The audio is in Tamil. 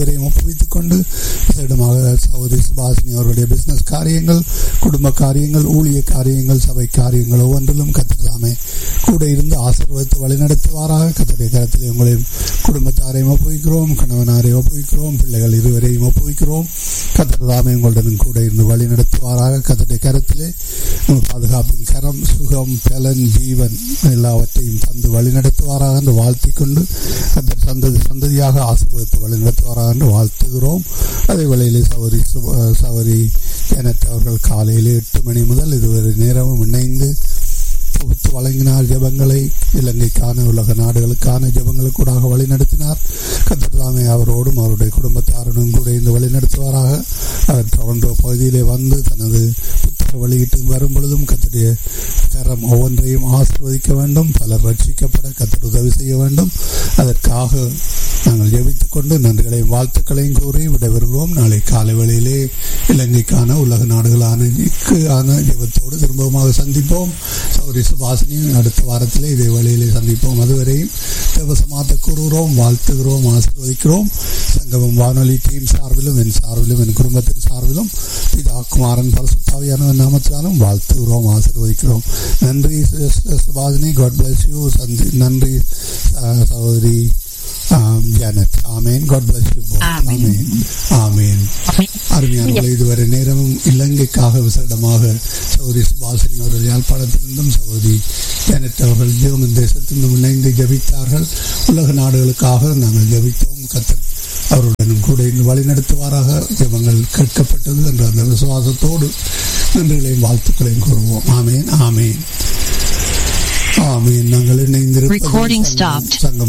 இவரையும் ஒப்புவித்துக் கொண்டு விசேடமாக சகோதரி சுபாசினி அவர்களுடைய பிசினஸ் காரியங்கள் குடும்ப காரியங்கள் ஊழிய காரியங்கள் சபை காரியங்கள் ஒவ்வொன்றிலும் கத்திரதாமே கூட இருந்து ஆசீர்வதித்து வழிநடத்துவாராக கத்தருடைய கரத்திலே உங்களையும் குடும்பத்தாரையும் ஒப்புவிக்கிறோம் கணவனாரையும் ஒப்புவிக்கிறோம் பிள்ளைகள் இருவரையும் ஒப்புவிக்கிறோம் கத்திரதாமே உங்களுடன் கூட இருந்து வழி நடத்துவாராக கத்தருடைய கரத்திலே உங்கள் பாதுகாப்பின் கரம் சுகம் பலன் ஜீவன் எல்லாவற்றையும் தந்து வழி நடத்துவாராக என்று வாழ்த்திக் கொண்டு கத்தர் சந்ததி சந்ததியாக ஆசீர்வதித்து வழி நடத்துவாராக என்று வாழ்த்துகிறோம் அதே வேளையிலே சௌரி சௌரி ஜனத் அவர்கள் காலையிலே எட்டு மணி முதல் இதுவரை நேரமும் இணைந்து தொகுத்து வழங்கினார் ஜெபங்களை இலங்கைக்கான உலக நாடுகளுக்கான ஜெபங்களுக்கூடாக வழிநடத்தினார் கத்திரதாமே அவரோடும் அவருடைய குடும்பத்தாருடன் கூட இந்த வழிநடத்துவாராக அவர் டொரண்டோ பகுதியிலே வந்து தனது புத்தக வெளியீட்டு வரும் பொழுதும் கத்தருடைய கரம் ஒவ்வொன்றையும் ஆசிர்வதிக்க வேண்டும் பலர் ரட்சிக்கப்பட கத்தர் உதவி செய்ய வேண்டும் அதற்காக நாங்கள் ஜெபித்துக் கொண்டு நன்றிகளையும் வாழ்த்துக்களையும் கூறி விடைபெறுகிறோம் நாளை காலை வேளையிலே இலங்கைக்கான உலக நாடுகளான ஆன ஜெபத்தோடு திரும்பமாக சந்திப்போம் சௌரி சுபாசினி அடுத்த வாரத்திலே இதே வேளையிலே சந்திப்போம் அதுவரையும் தேவசமாத்த கூறுகிறோம் வாழ்த்துகிறோம் ஆசீர்வதிக்கிறோம் சங்கமம் வானொலி டீம் சார்பிலும் என் சார்பிலும் என் குடும்பத்தின் சார்பிலும் பிதா குமாரன் பரசுத்தாவியான நாமத்தினாலும் வாழ்த்துகிறோம் ஆசீர்வதிக்கிறோம் நன்றி சுபாசினி காட் பிளஸ் யூ சந்தி நன்றி சகோதரி Janet amen God bless you amen amen அருமையான இதுவரை நேரமும் இலங்கைக்காக விசேடமாக சௌரி சுபாசினி அவர்கள் யாழ்ப்பாணத்திலிருந்தும் சகோதரி ஜானட் அவர்கள் ஜீவன் தேசத்திலிருந்தும் இணைந்து ஜபித்தார்கள் உலக நாடுகளுக்காக நாங்கள் ஜபித்தோம் கத்தர் அவருடன் கூட இங்கு வழிநடத்துவாராக ஜபங்கள் கேட்கப்பட்டது என்ற அந்த விசுவாசத்தோடு நன்றிகளையும் வாழ்த்துக்களையும் கூறுவோம் ஆமேன் ஆமேன் ஆமேன் நாங்கள் இணைந்திருப்பது சங்கம்